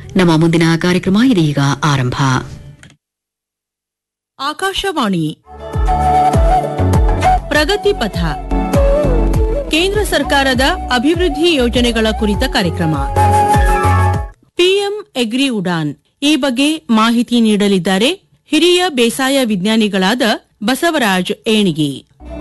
ನಮ್ಮ ಮುಂದಿನ ಕಾರ್ಯಕ್ರಮ ಇದೀಗ ಆರಂಭ ಆಕಾಶವಾಣಿ ಪ್ರಗತಿ ಪಥ ಕೇಂದ್ರ ಸರ್ಕಾರದ ಅಭಿವೃದ್ಧಿ ಯೋಜನೆಗಳ ಕುರಿತ ಕಾರ್ಯಕ್ರಮ ಪಿಎಂ ಎಗ್ರಿ ಉಡಾನ್ ಈ ಬಗ್ಗೆ ಮಾಹಿತಿ ನೀಡಲಿದ್ದಾರೆ ಹಿರಿಯ ಬೇಸಾಯ ವಿಜ್ಞಾನಿಗಳಾದ ಬಸವರಾಜ್ ಏಣಿಗಿ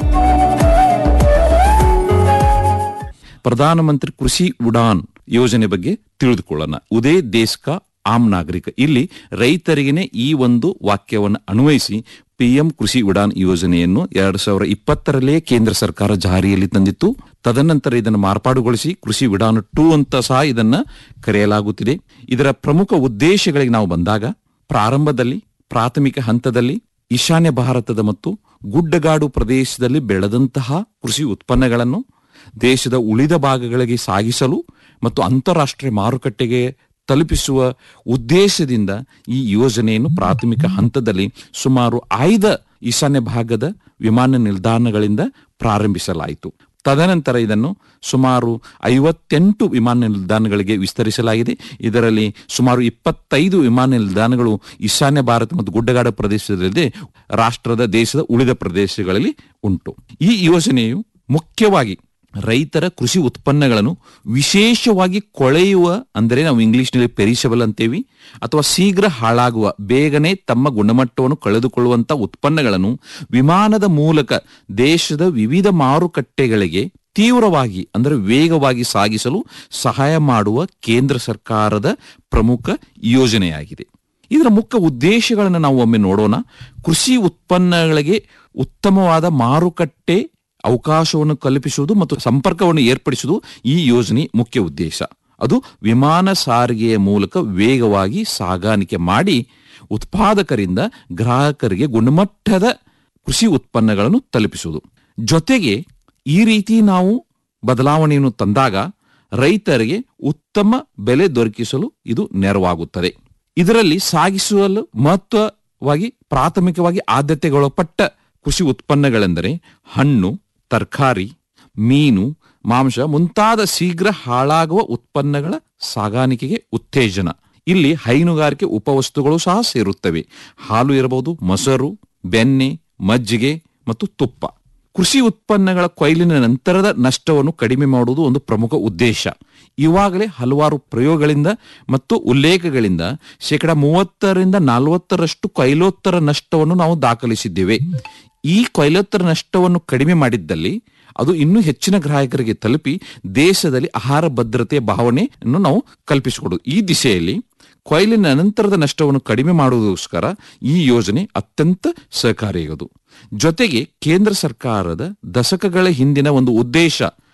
ಪ್ರಧಾನಮಂತ್ರಿ ಕೃಷಿ ಉಡಾನ್ ಯೋಜನೆ ಬಗ್ಗೆ ತಿಳಿದುಕೊಳ್ಳೋಣ ಉದೇ ದೇಶ ಕಾ ಆಮ್ ನಾಗರಿಕ ಇಲ್ಲಿ ರೈತರಿಗೇನೆ ಈ ಒಂದು ವಾಕ್ಯವನ್ನು ಅನ್ವಯಿಸಿ ಪಿಎಂ ಕೃಷಿ ಉಡಾನ್ ಯೋಜನೆಯನ್ನು ಎರಡ್ ಸಾವಿರ ಇಪ್ಪತ್ತರಲ್ಲೇ ಕೇಂದ್ರ ಸರ್ಕಾರ ಜಾರಿಯಲ್ಲಿ ತಂದಿತ್ತು ತದನಂತರ ಇದನ್ನು ಮಾರ್ಪಾಡುಗೊಳಿಸಿ ಕೃಷಿ ಉಡಾನ್ ಟೂ ಅಂತ ಸಹ ಇದನ್ನ ಕರೆಯಲಾಗುತ್ತಿದೆ ಇದರ ಪ್ರಮುಖ ಉದ್ದೇಶಗಳಿಗೆ ನಾವು ಬಂದಾಗ ಪ್ರಾರಂಭದಲ್ಲಿ ಪ್ರಾಥಮಿಕ ಹಂತದಲ್ಲಿ ಈಶಾನ್ಯ ಭಾರತದ ಮತ್ತು ಗುಡ್ಡಗಾಡು ಪ್ರದೇಶದಲ್ಲಿ ಬೆಳೆದಂತಹ ಕೃಷಿ ಉತ್ಪನ್ನಗಳನ್ನು ದೇಶದ ಉಳಿದ ಭಾಗಗಳಿಗೆ ಸಾಗಿಸಲು ಮತ್ತು ಅಂತಾರಾಷ್ಟ್ರೀಯ ಮಾರುಕಟ್ಟೆಗೆ ತಲುಪಿಸುವ ಉದ್ದೇಶದಿಂದ ಈ ಯೋಜನೆಯನ್ನು ಪ್ರಾಥಮಿಕ ಹಂತದಲ್ಲಿ ಸುಮಾರು ಆಯ್ದ ಈಶಾನ್ಯ ಭಾಗದ ವಿಮಾನ ನಿಲ್ದಾಣಗಳಿಂದ ಪ್ರಾರಂಭಿಸಲಾಯಿತು ತದನಂತರ ಇದನ್ನು ಸುಮಾರು ಐವತ್ತೆಂಟು ವಿಮಾನ ನಿಲ್ದಾಣಗಳಿಗೆ ವಿಸ್ತರಿಸಲಾಗಿದೆ ಇದರಲ್ಲಿ ಸುಮಾರು ಇಪ್ಪತ್ತೈದು ವಿಮಾನ ನಿಲ್ದಾಣಗಳು ಈಶಾನ್ಯ ಭಾರತ ಮತ್ತು ಗುಡ್ಡಗಾಡು ಪ್ರದೇಶದಲ್ಲಿದೆ ರಾಷ್ಟ್ರದ ದೇಶದ ಉಳಿದ ಪ್ರದೇಶಗಳಲ್ಲಿ ಉಂಟು ಈ ಯೋಜನೆಯು ಮುಖ್ಯವಾಗಿ ರೈತರ ಕೃಷಿ ಉತ್ಪನ್ನಗಳನ್ನು ವಿಶೇಷವಾಗಿ ಕೊಳೆಯುವ ಅಂದರೆ ನಾವು ಇಂಗ್ಲಿಷ್ನಲ್ಲಿ ಪೆರಿಷಬಲ್ ಅಂತೇವಿ ಅಥವಾ ಶೀಘ್ರ ಹಾಳಾಗುವ ಬೇಗನೆ ತಮ್ಮ ಗುಣಮಟ್ಟವನ್ನು ಕಳೆದುಕೊಳ್ಳುವಂತ ಉತ್ಪನ್ನಗಳನ್ನು ವಿಮಾನದ ಮೂಲಕ ದೇಶದ ವಿವಿಧ ಮಾರುಕಟ್ಟೆಗಳಿಗೆ ತೀವ್ರವಾಗಿ ಅಂದರೆ ವೇಗವಾಗಿ ಸಾಗಿಸಲು ಸಹಾಯ ಮಾಡುವ ಕೇಂದ್ರ ಸರ್ಕಾರದ ಪ್ರಮುಖ ಯೋಜನೆಯಾಗಿದೆ ಇದರ ಮುಖ್ಯ ಉದ್ದೇಶಗಳನ್ನು ನಾವು ಒಮ್ಮೆ ನೋಡೋಣ ಕೃಷಿ ಉತ್ಪನ್ನಗಳಿಗೆ ಉತ್ತಮವಾದ ಮಾರುಕಟ್ಟೆ ಅವಕಾಶವನ್ನು ಕಲ್ಪಿಸುವುದು ಮತ್ತು ಸಂಪರ್ಕವನ್ನು ಏರ್ಪಡಿಸುವುದು ಈ ಯೋಜನೆ ಮುಖ್ಯ ಉದ್ದೇಶ ಅದು ವಿಮಾನ ಸಾರಿಗೆಯ ಮೂಲಕ ವೇಗವಾಗಿ ಸಾಗಾಣಿಕೆ ಮಾಡಿ ಉತ್ಪಾದಕರಿಂದ ಗ್ರಾಹಕರಿಗೆ ಗುಣಮಟ್ಟದ ಕೃಷಿ ಉತ್ಪನ್ನಗಳನ್ನು ತಲುಪಿಸುವುದು ಜೊತೆಗೆ ಈ ರೀತಿ ನಾವು ಬದಲಾವಣೆಯನ್ನು ತಂದಾಗ ರೈತರಿಗೆ ಉತ್ತಮ ಬೆಲೆ ದೊರಕಿಸಲು ಇದು ನೆರವಾಗುತ್ತದೆ ಇದರಲ್ಲಿ ಸಾಗಿಸಲು ಮಹತ್ವವಾಗಿ ಪ್ರಾಥಮಿಕವಾಗಿ ಆದ್ಯತೆಗೊಳಪಟ್ಟ ಕೃಷಿ ಉತ್ಪನ್ನಗಳೆಂದರೆ ಹಣ್ಣು ತರಕಾರಿ ಮೀನು ಮಾಂಸ ಮುಂತಾದ ಶೀಘ್ರ ಹಾಳಾಗುವ ಉತ್ಪನ್ನಗಳ ಸಾಗಾಣಿಕೆಗೆ ಉತ್ತೇಜನ ಇಲ್ಲಿ ಹೈನುಗಾರಿಕೆ ಉಪವಸ್ತುಗಳು ಸಹ ಸೇರುತ್ತವೆ ಹಾಲು ಇರಬಹುದು ಮೊಸರು ಬೆಣ್ಣೆ ಮಜ್ಜಿಗೆ ಮತ್ತು ತುಪ್ಪ ಕೃಷಿ ಉತ್ಪನ್ನಗಳ ಕೊಯ್ಲಿನ ನಂತರದ ನಷ್ಟವನ್ನು ಕಡಿಮೆ ಮಾಡುವುದು ಒಂದು ಪ್ರಮುಖ ಉದ್ದೇಶ ಇವಾಗಲೇ ಹಲವಾರು ಪ್ರಯೋಗಗಳಿಂದ ಮತ್ತು ಉಲ್ಲೇಖಗಳಿಂದ ಶೇಕಡ ಮೂವತ್ತರಿಂದ ನಲವತ್ತರಷ್ಟು ಕೊಯ್ಲೋತ್ತರ ನಷ್ಟವನ್ನು ನಾವು ದಾಖಲಿಸಿದ್ದೇವೆ ಈ ಕೊಯ್ಲೋತ್ತರ ನಷ್ಟವನ್ನು ಕಡಿಮೆ ಮಾಡಿದ್ದಲ್ಲಿ ಅದು ಇನ್ನೂ ಹೆಚ್ಚಿನ ಗ್ರಾಹಕರಿಗೆ ತಲುಪಿ ದೇಶದಲ್ಲಿ ಆಹಾರ ಭದ್ರತೆಯ ಭಾವನೆಯನ್ನು ನಾವು ಕಲ್ಪಿಸಿಕೊಡುದು ಈ ದಿಶೆಯಲ್ಲಿ ಕೊಯ್ಲಿನ ನಂತರದ ನಷ್ಟವನ್ನು ಕಡಿಮೆ ಮಾಡುವುದಕ್ಕೋಸ್ಕರ ಈ ಯೋಜನೆ ಅತ್ಯಂತ ಸಹಕಾರಿಯಾಗದು ಜೊತೆಗೆ ಕೇಂದ್ರ ಸರ್ಕಾರದ ದಶಕಗಳ ಹಿಂದಿನ ಒಂದು ಉದ್ದೇಶ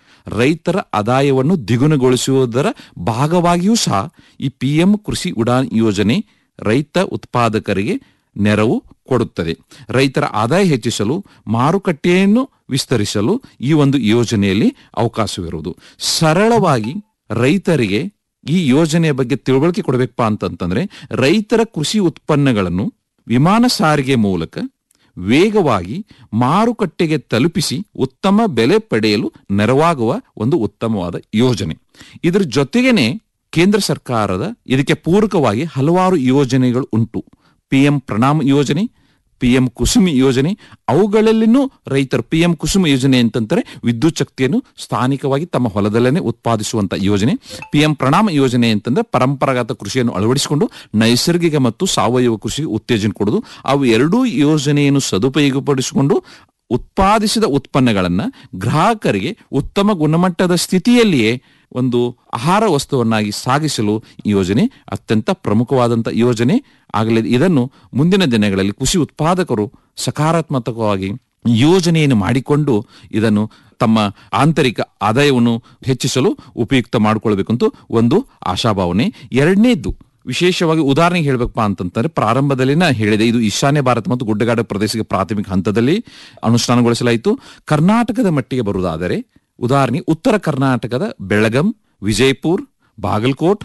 ರೈತರ ಆದಾಯವನ್ನು ದ್ವಿಗುಣಗೊಳಿಸುವುದರ ಭಾಗವಾಗಿಯೂ ಸಹ ಈ ಪಿಎಂ ಕೃಷಿ ಉಡಾನ್ ಯೋಜನೆ ರೈತ ಉತ್ಪಾದಕರಿಗೆ ನೆರವು ಕೊಡುತ್ತದೆ ರೈತರ ಆದಾಯ ಹೆಚ್ಚಿಸಲು ಮಾರುಕಟ್ಟೆಯನ್ನು ವಿಸ್ತರಿಸಲು ಈ ಒಂದು ಯೋಜನೆಯಲ್ಲಿ ಅವಕಾಶವಿರುವುದು ಸರಳವಾಗಿ ರೈತರಿಗೆ ಈ ಯೋಜನೆಯ ಬಗ್ಗೆ ತಿಳುವಳಿಕೆ ಕೊಡಬೇಕಪ್ಪ ಅಂತಂತಂದ್ರೆ ರೈತರ ಕೃಷಿ ಉತ್ಪನ್ನಗಳನ್ನು ವಿಮಾನ ಸಾರಿಗೆ ಮೂಲಕ ವೇಗವಾಗಿ ಮಾರುಕಟ್ಟೆಗೆ ತಲುಪಿಸಿ ಉತ್ತಮ ಬೆಲೆ ಪಡೆಯಲು ನೆರವಾಗುವ ಒಂದು ಉತ್ತಮವಾದ ಯೋಜನೆ ಇದರ ಜೊತೆಗೇನೆ ಕೇಂದ್ರ ಸರ್ಕಾರದ ಇದಕ್ಕೆ ಪೂರಕವಾಗಿ ಹಲವಾರು ಯೋಜನೆಗಳು ಉಂಟು ಪಿಎಂ ಪ್ರಣಾಮ್ ಯೋಜನೆ ಪಿಎಂ ಕುಸುಮಿ ಯೋಜನೆ ಅವುಗಳಲ್ಲಿನೂ ರೈತರು ಪಿಎಂ ಕುಸುಮ ಯೋಜನೆ ಅಂತಂತಾರೆ ವಿದ್ಯುತ್ ಶಕ್ತಿಯನ್ನು ಸ್ಥಾನಿಕವಾಗಿ ತಮ್ಮ ಹೊಲದಲ್ಲೇ ಉತ್ಪಾದಿಸುವಂತ ಯೋಜನೆ ಪಿಎಂ ಪ್ರಣಾಮ ಯೋಜನೆ ಅಂತಂದ್ರೆ ಪರಂಪರಾಗತ ಕೃಷಿಯನ್ನು ಅಳವಡಿಸಿಕೊಂಡು ನೈಸರ್ಗಿಕ ಮತ್ತು ಸಾವಯವ ಕೃಷಿಗೆ ಉತ್ತೇಜನ ಕೊಡುವುದು ಅವು ಎರಡೂ ಯೋಜನೆಯನ್ನು ಸದುಪಯೋಗಪಡಿಸಿಕೊಂಡು ಉತ್ಪಾದಿಸಿದ ಉತ್ಪನ್ನಗಳನ್ನ ಗ್ರಾಹಕರಿಗೆ ಉತ್ತಮ ಗುಣಮಟ್ಟದ ಸ್ಥಿತಿಯಲ್ಲಿಯೇ ಒಂದು ಆಹಾರ ವಸ್ತುವನ್ನಾಗಿ ಸಾಗಿಸಲು ಈ ಯೋಜನೆ ಅತ್ಯಂತ ಪ್ರಮುಖವಾದಂಥ ಯೋಜನೆ ಆಗಲಿ ಇದನ್ನು ಮುಂದಿನ ದಿನಗಳಲ್ಲಿ ಕೃಷಿ ಉತ್ಪಾದಕರು ಸಕಾರಾತ್ಮಕವಾಗಿ ಯೋಜನೆಯನ್ನು ಮಾಡಿಕೊಂಡು ಇದನ್ನು ತಮ್ಮ ಆಂತರಿಕ ಆದಾಯವನ್ನು ಹೆಚ್ಚಿಸಲು ಉಪಯುಕ್ತ ಮಾಡಿಕೊಳ್ಬೇಕಂತ ಒಂದು ಆಶಾಭಾವನೆ ಎರಡನೇದ್ದು ವಿಶೇಷವಾಗಿ ಉದಾಹರಣೆಗೆ ಹೇಳಬೇಕಪ್ಪ ಅಂತಂದ್ರೆ ಪ್ರಾರಂಭದಲ್ಲಿ ನಾ ಹೇಳಿದೆ ಇದು ಈಶಾನ್ಯ ಭಾರತ ಮತ್ತು ಗುಡ್ಡಗಾಡು ಪ್ರದೇಶಕ್ಕೆ ಪ್ರಾಥಮಿಕ ಹಂತದಲ್ಲಿ ಅನುಷ್ಠಾನಗೊಳಿಸಲಾಯಿತು ಕರ್ನಾಟಕದ ಮಟ್ಟಿಗೆ ಬರುವುದಾದರೆ ಉದಾಹರಣೆ ಉತ್ತರ ಕರ್ನಾಟಕದ ಬೆಳಗಂ ವಿಜಯಪುರ್ ಬಾಗಲಕೋಟ್